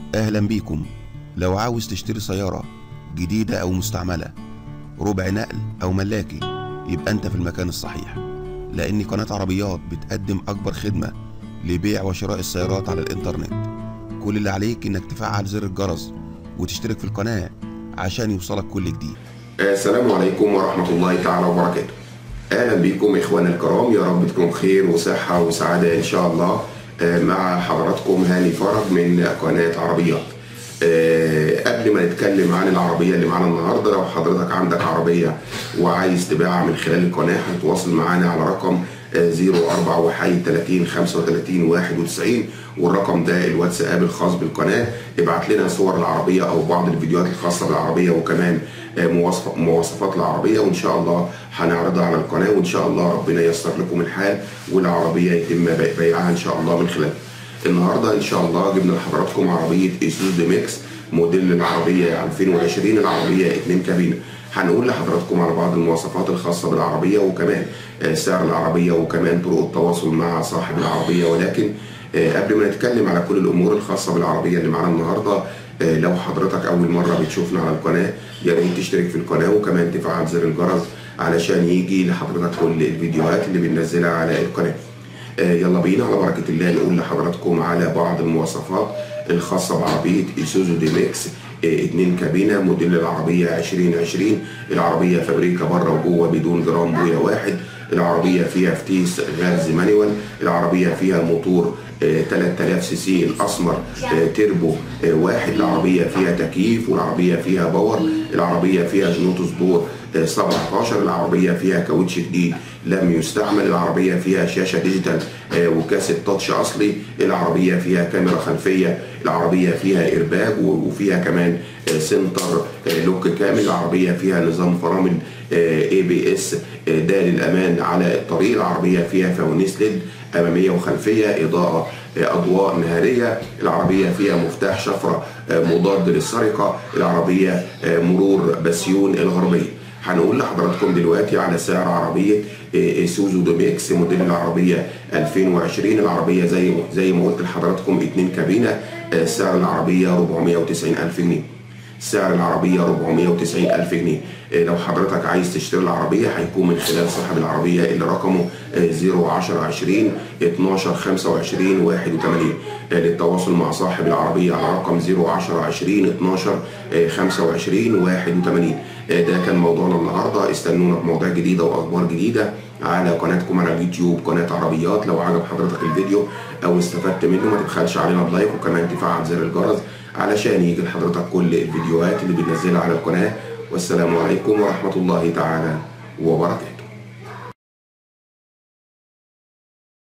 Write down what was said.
أهلا بيكم لو عاوز تشتري سيارة جديدة أو مستعملة ربع نقل أو ملاكي يبقى أنت في المكان الصحيح لأن قناة عربيات بتقدم أكبر خدمة لبيع وشراء السيارات على الإنترنت كل اللي عليك إنك تفعل زر الجرس وتشترك في القناة عشان يوصلك كل جديد السلام عليكم ورحمة الله تعالى وبركاته أهلا بكم إخوانا الكرام يا رب تكونوا بخير وصحة وسعادة إن شاء الله آه، مع حضراتكم هاني فرج من قناة عربيات آه، قبل ما نتكلم عن العربية اللي معانا النهاردة لو حضرتك عندك عربية وعايز تبيعها من خلال القناة هتتواصل معانا على رقم 04 وحي 30 35 91 والرقم ده الواتساب الخاص بالقناه ابعت لنا صور العربيه او بعض الفيديوهات الخاصه بالعربيه وكمان آه، مواصف- مواصفات العربيه وان شاء الله هنعرضها على القناه وان شاء الله ربنا ييسر لكم الحال والعربيه يتم بي- بيعها ان شاء الله من خلالها. النهارده ان شاء الله جبنا لحضراتكم عربيه ايسوزو دي ميكس موديل العربيه 2020 العربيه 2 كابينه. هنقول لحضراتكم على بعض المواصفات الخاصه بالعربيه وكمان آه، سعر العربيه وكمان طرق التواصل مع صاحب العربيه ولكن آه، قبل ما نتكلم على كل الامور الخاصه بالعربيه اللي معانا النهارده آه، لو حضرتك اول مره بتشوفنا على القناه يا ريت تشترك في القناه وكمان تفعل زر الجرس علشان يجي لحضرتك كل الفيديوهات اللي بننزلها على القناه. آه، يلا بينا على بركه الله نقول لحضراتكم على بعض المواصفات الخاصه بعربيه ايسوزو دي ميكس آه، اتنين كابينه موديل العربيه 2020 العربيه فابريكا بره وجوه بدون جرام بويا واحد العربيه فيها فتيس غاز مانيوال العربيه فيها موتور آه، 3000 سي سي الاسمر آه، تيربو آه، واحد العربيه فيها تكييف والعربيه فيها باور العربيه فيها جنوط صدور آه، 17 العربيه فيها كاوتش جديد لم يستعمل العربيه فيها شاشه ديجيتال آه، وكاسه تاتش اصلي العربيه فيها كاميرا خلفيه العربيه فيها ايرباج و- وفيها كمان آه، سنتر آه، لوك كامل العربيه فيها نظام فرامل اي بي اس ده للامان على الطريق العربيه فيها فوانيس ليد اماميه وخلفيه اضاءه آه، اضواء نهاريه العربيه فيها مفتاح شفره آه، مضاد للسرقه العربيه آه، مرور بسيون الغربيه هنقول لحضراتكم دلوقتي على سعر عربيه آه، سوزو دوميكس موديل العربيه 2020 العربيه زي زي ما قلت لحضراتكم اتنين كابينه آه، سعر العربيه 490 الف جنيه سعر العربية 490 ألف جنيه إيه لو حضرتك عايز تشتري العربية هيكون من خلال صاحب العربية اللي رقمه 010 20 12 25 81 إيه للتواصل مع صاحب العربية على رقم 010 20 12 إيه 25 81 إيه ده كان موضوعنا النهاردة استنونا بمواضيع جديدة وأخبار جديدة على قناتكم على اليوتيوب قناة عربيات لو عجب حضرتك الفيديو أو استفدت منه ما تبخلش علينا بلايك وكمان تفعل زر الجرس علشان يجي لحضرتك كل الفيديوهات اللي بننزلها على القناة والسلام عليكم ورحمة الله تعالى وبركاته